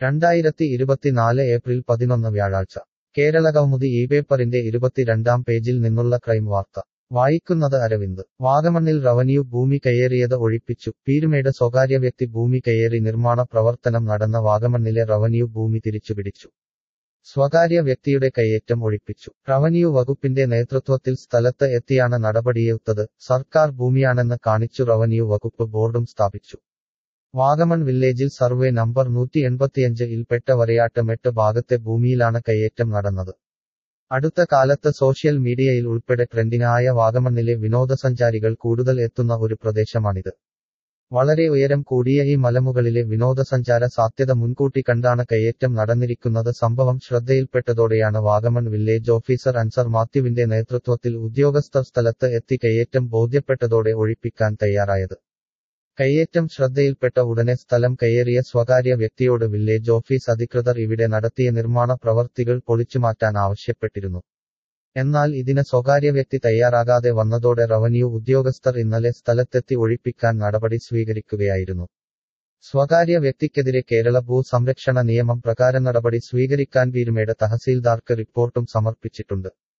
രണ്ടായിരത്തി ഇരുപത്തിനാല് ഏപ്രിൽ പതിനൊന്ന് വ്യാഴാഴ്ച കേരള കൗമുദി ഈ പേപ്പറിന്റെ ഇരുപത്തിരണ്ടാം പേജിൽ നിന്നുള്ള ക്രൈം വാർത്ത വായിക്കുന്നത് അരവിന്ദ് വാഗമണ്ണിൽ റവന്യൂ ഭൂമി കയ്യേറിയത് ഒഴിപ്പിച്ചു പീരുമേട് സ്വകാര്യ വ്യക്തി ഭൂമി കയ്യേറി നിർമ്മാണ പ്രവർത്തനം നടന്ന വാഗമണ്ണിലെ റവന്യൂ ഭൂമി തിരിച്ചുപിടിച്ചു സ്വകാര്യ വ്യക്തിയുടെ കയ്യേറ്റം ഒഴിപ്പിച്ചു റവന്യൂ വകുപ്പിന്റെ നേതൃത്വത്തിൽ സ്ഥലത്ത് എത്തിയാണ് നടപടിയെടുത്തത് സർക്കാർ ഭൂമിയാണെന്ന് കാണിച്ചു റവന്യൂ വകുപ്പ് ബോർഡും സ്ഥാപിച്ചു വാഗമൺ വില്ലേജിൽ സർവേ നമ്പർ നൂറ്റി എൺപത്തിയഞ്ച് ഇൽപ്പെട്ട വരയാട്ട് മെട്ട് ഭാഗത്തെ ഭൂമിയിലാണ് കയ്യേറ്റം നടന്നത് അടുത്ത കാലത്ത് സോഷ്യൽ മീഡിയയിൽ ഉൾപ്പെടെ ട്രെൻഡിനായ വാഗമണ്ണിലെ വിനോദസഞ്ചാരികൾ കൂടുതൽ എത്തുന്ന ഒരു പ്രദേശമാണിത് വളരെ ഉയരം കൂടിയ ഈ മലമുകളിലെ വിനോദസഞ്ചാര സാധ്യത മുൻകൂട്ടി കണ്ടാണ് കയ്യേറ്റം നടന്നിരിക്കുന്നത് സംഭവം ശ്രദ്ധയിൽപ്പെട്ടതോടെയാണ് വാഗമൺ വില്ലേജ് ഓഫീസർ അൻസർ മാത്യുവിന്റെ നേതൃത്വത്തിൽ ഉദ്യോഗസ്ഥർ സ്ഥലത്ത് എത്തി കയ്യേറ്റം ബോധ്യപ്പെട്ടതോടെ ഒഴിപ്പിക്കാൻ തയ്യാറായത് കയ്യേറ്റം ശ്രദ്ധയിൽപ്പെട്ട ഉടനെ സ്ഥലം കയ്യേറിയ സ്വകാര്യ വ്യക്തിയോട് വില്ലേജ് ഓഫീസ് അധികൃതർ ഇവിടെ നടത്തിയ നിർമ്മാണ പ്രവർത്തികൾ പൊളിച്ചുമാറ്റാൻ ആവശ്യപ്പെട്ടിരുന്നു എന്നാൽ ഇതിന് സ്വകാര്യ വ്യക്തി തയ്യാറാകാതെ വന്നതോടെ റവന്യൂ ഉദ്യോഗസ്ഥർ ഇന്നലെ സ്ഥലത്തെത്തി ഒഴിപ്പിക്കാൻ നടപടി സ്വീകരിക്കുകയായിരുന്നു സ്വകാര്യ വ്യക്തിക്കെതിരെ കേരള ഭൂ സംരക്ഷണ നിയമം പ്രകാരം നടപടി സ്വീകരിക്കാൻ പീരുമേട് തഹസീൽദാർക്ക് റിപ്പോർട്ടും സമർപ്പിച്ചിട്ടുണ്ട്